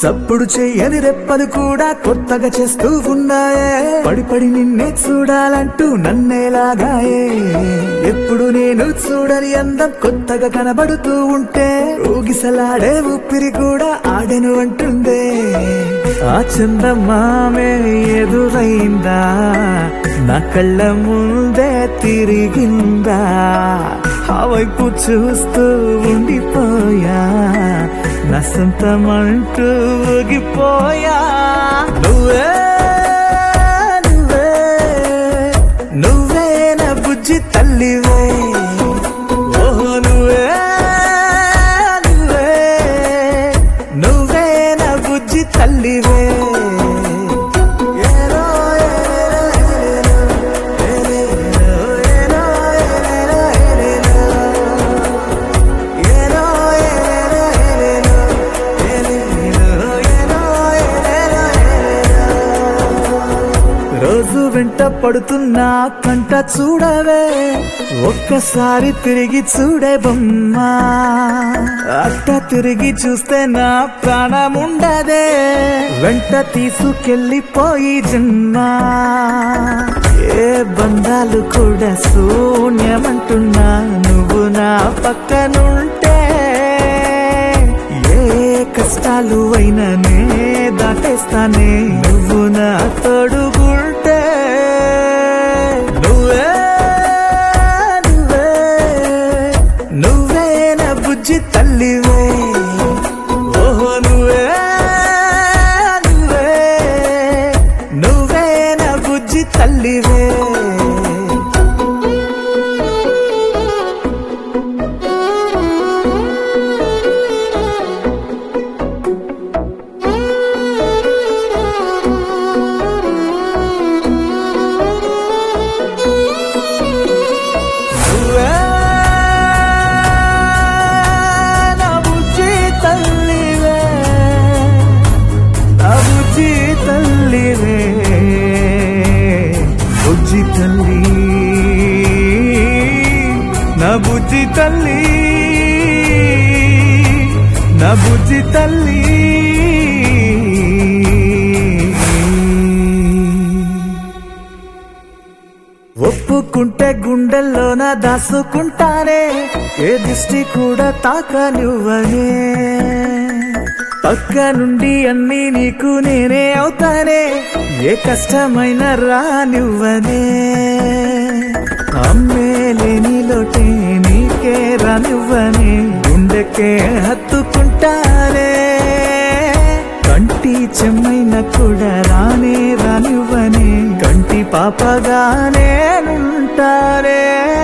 సప్పుడు చెయ్యని రెప్పలు కూడా కొత్తగా చేస్తూ ఉన్నాయే పడి పడి నిన్నే చూడాలంటూ నన్నేలాగాయే ఎప్పుడు నేను చూడని అందం కొత్తగా కనబడుతూ ఉంటే ఊగిసలాడే ఊపిరి కూడా ఆడెను అంటుందే ఆ చందమామే ఎదురైందా నా కళ్ళ ముందే తిరిగిందా ఆ వైపు చూస్తూ ఉండిపోయా నా సొంతమంటూ ఊగిపోయా నువ్వే నువ్వే నువ్వే నా బుజ్జి తల్లివే ఓహో నువ్వే నువ్వే నువ్వే నా బుజ్జి తల్లివే ఏలో, ఏలేలో, ఏలేలో, ఏలో, ఏలేలో, ఏలేలో, ఏలో, ఏలేలో, ఏలేలో, ఏలేలో, ఏలేలో, ఏలేలో. రోజు వెంట పడుతున్నా కంట చూడవే ఒక్కసారి తిరిగి చూడే బొమ్మా అట్ట తిరిగి చూస్తే నా ప్రాణముండదే వెంట తీసుకెళ్ళిపోయి జన్మా ఏ బంధాలు కూడా శూన్యమంటున్నా నువ్వు నా పక్కనుంటే ఏ కష్టాలు అయినా నే దాటేస్తానే నువ్వు నా తోడుగుంటే నువ్వే నువ్వే నువ్వే నా బుజ్జి తల్లివే ఓహో నువ్వే నువ్వే నువ్వే నా బుజ్జి తల్లివే నువ్వే నా బుజ్జి తల్లివే నా బుజ్జి తల్లివే బుజ్జి తల్లి నా బుజ్జి తల్లి నా బుజ్జి తల్లి ఒప్పుకుంటే గుండెల్లోన దాసుకుంటానే ఏ దిష్టి కూడా తాకనివ్వనే పక్క నుండి అన్ని నీకు నేనే అవుతానే ఏ కష్టమైన రానివ్వనే అమ్మే లేని లోటే నీకే రానివ్వనే గుండెకే హత్తుకుంటానే కంటి చెమ్మైన కూడా రానే రానివ్వనే కంటి పాపగానే ఉంటారే